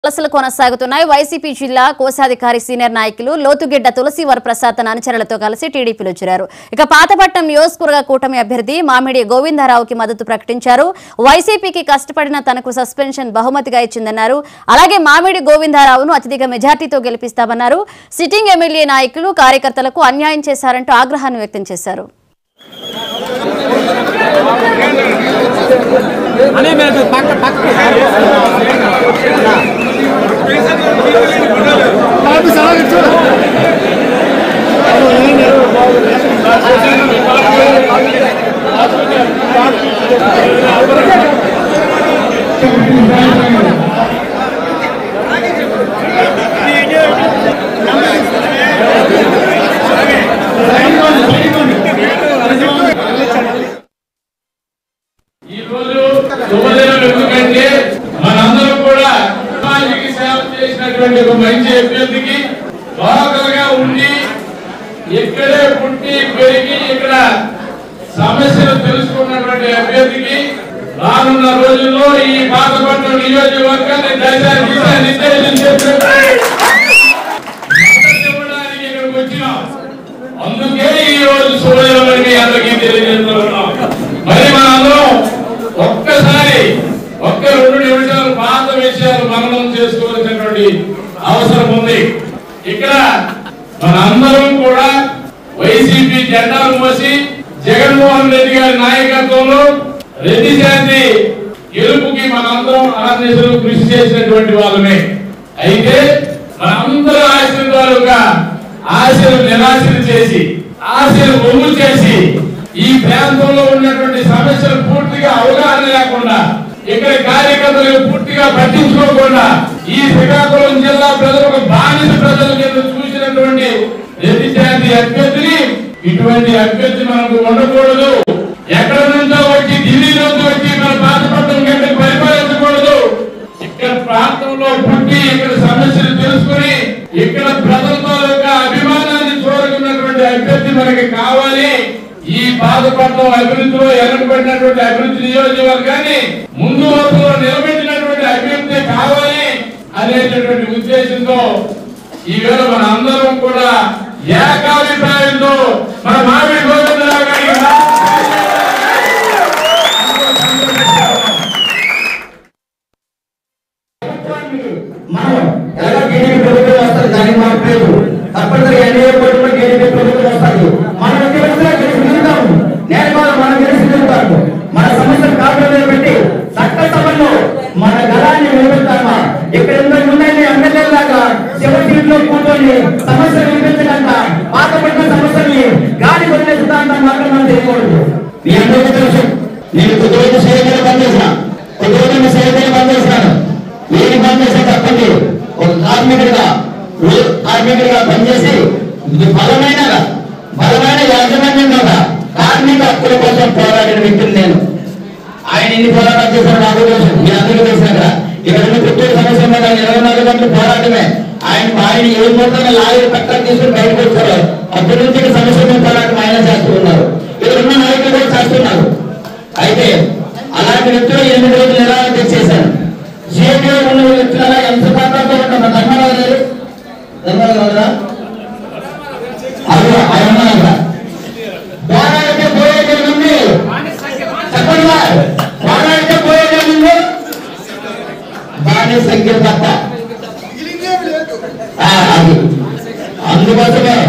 వలసలు కొనసాగుతున్నాయి వైసీపీ జిల్లా కోశాధికారి సీనియర్ నాయకులు లోతుగిడ్డ తులసి వరప్రసాద్ తన అనుచరులతో కలిసి టీడీపీలో చేరారు ఇక పాతపట్నం నియోజకవర్గ కూటమి అభ్యర్థి మామిడి గోవిందరావుకి మద్దతు ప్రకటించారు వైసీపీకి కష్టపడిన తనకు సస్పెన్షన్ బహుమతిగా ఇచ్చిందన్నారు అలాగే మామిడి గోవిందరావును అత్యధిక మెజార్టీతో గెలిపిస్తామన్నారు సిట్టింగ్ ఎమ్మెల్యే నాయకులు కార్యకర్తలకు అన్యాయం చేశారంటూ ఆగ్రహాన్ని వ్యక్తం చేశారు అనే మీరు పక్క పక్క ఈ రోజు శుభదినం ఎందుకంటే మనందరం కూడా సమాజానికి సేవ చేసినటువంటి ఒక మంచి అభ్యర్థికి లోకల్ గా ఉండి ఇక్కడే పుట్టి పెరిగి ఇక్కడ సమస్యలు తెలుసుకున్నటువంటి అభ్యర్థికి రానున్న రోజుల్లో ఈ పాతపట్నం నియోజకవర్గాన్ని దశ దిశ నిర్దేశం చేసినటువంటి మద్దతు ఇవ్వడానికి ఇక్కడికి వచ్చినాం అందుకే ఈ రోజు సూర్యమని మీ అందరికీ తెలియజేస్తున్నాం మరి మనందరం ఒక్కసారి ఒక్క రెండు నిమిషాలు పాత విషయాలు మననం చేసుకోవాల్సినటువంటి అవసరం ఉంది ఇక్కడ మనందరం కూడా వైసీపీ జెండాలు మోసి జగన్మోహన్ రెడ్డి గారి నాయకత్వంలో రెడ్డి జాతి గెలుపుకి మనందరం ఆర్నేసులు కృషి చేసినటువంటి వాళ్ళమే అయితే మనందరూ ఆశీర్వాదులుగా ఆశలు నిరాశలు చేసి ఆశలు ఒమ్ము చేసి ఈ ప్రాంతంలో ఉన్నటువంటి సమస్యలు పూర్తిగా అవగాహన లేకుండా ఇక్కడ కార్యకర్తలు పూర్తిగా పట్టించుకోకుండా ఈ శ్రీకాకుళం జిల్లా ప్రజలు ఒక బానిస ప్రజల కింద చూసినటువంటి రెడ్డి జాతి అభ్యర్థిని ఇటువంటి అభ్యర్థి మనకు ఉండకూడదు ఎక్కడ నుంచో వచ్చి ఢిల్లీ నుంచి వచ్చి మన పాతపట్నం గంటకు పరిపాలించకూడదు ఇక్కడ ప్రాంతంలో పుట్టి ఇక్కడ సమస్యలు తెలుసుకుని ఇక్కడ ప్రజలతో యొక్క అభిమానాన్ని చూరకున్నటువంటి అభ్యర్థి మనకి కావాలి ఈ పాదపట్నం అభివృద్ధిలో ఎనకబడినటువంటి అభివృద్ధి నియోజకవర్గాన్ని ముందు వరుసలో నిలబెట్టినటువంటి అభ్యర్థి కావాలి అనేటటువంటి ఉద్దేశంతో ఈవేళ మన అందరం కూడా ఏకాభిప్రాయంతో మన మామిడి గోవిందరావు గారికి మనం ఎలా టీడీపీ ప్రభుత్వం వస్తుంది దానికి మనకు లేదు తప్పనిసరిగా ఎన్డీఏ కూటమిలో టీడీపీ ప్రభుత్వం వస్తుంది మనం ఎన్ని వచ్చినా గెలిచి తిరుగుతాము నేను కాదు మనం గెలిచి తిరుగుతాము మన సమస్యలు కాకుండా పెట్టి చట్టసభలో మన గలాన్ని నిలబెడతామా ఇక్కడ ఇంతకు ముందండి ఎమ్మెల్యే లాగా శివ సీట్లో కూర్చొని సమస్యలు వినిపించకుండా పాతపడిన సమస్యల్ని గాలి వదిలే సిద్ధాంతం మాత్రం మనం చేయకూడదు మీ అందరికీ తెలుసు నేను కొద్ది రోజు సేవలు బంద్ చేసిన కొద్ది రోజులు సేవలు బంద్ చేసినాను ఏది బంద్ చేసే తప్పండి ఒక కార్మికుడిగా రోజు కార్మికుడిగా పనిచేసి ఇది బలమైన బలమైన యాజమాన్యం కదా కార్మిక హక్కుల కోసం పోరాడిన వ్యక్తిని నేను ఆయన ఎన్ని పోరాటాలు చేశారో నాకు తెలుసు మీ అందరికీ తెలిసిన కదా ఇక్కడ ఉన్న పుత్తూరు సమస్య మీద ఆయన ఇరవై నాలుగు గంటలు పోరాటమే ఆయన ఆయన ఏ మూలంగా లాయర్ పక్కన తీసుకుని బయటకు వచ్చారు అప్పటి నుంచి ఇక్కడ సమస్య మీద పోరాటం ఆయన చేస్తూ ఉన్నారు ఇక్కడ ఉన్న నాయకులు కూడా చేస్తున్నారు అయితే అలాంటి వ్యక్తులు ఎనిమిది రోజులు నిరాహార చేశాను జేబీలో ఉన్న వ్యక్తుల ఎంత పాత్రతో ఉంటాం ధర్మరాజు గారు ధర్మరాజు గారా అదే ఆయన ఉన్నారు అక్కడ. పోరాడితే పోయేది ఉంది చెప్పండి సార్. పోరాడితే పోయేది ఉంది బాగానే సంఖ్య తప్ప ఆ, అది అందుకోసమే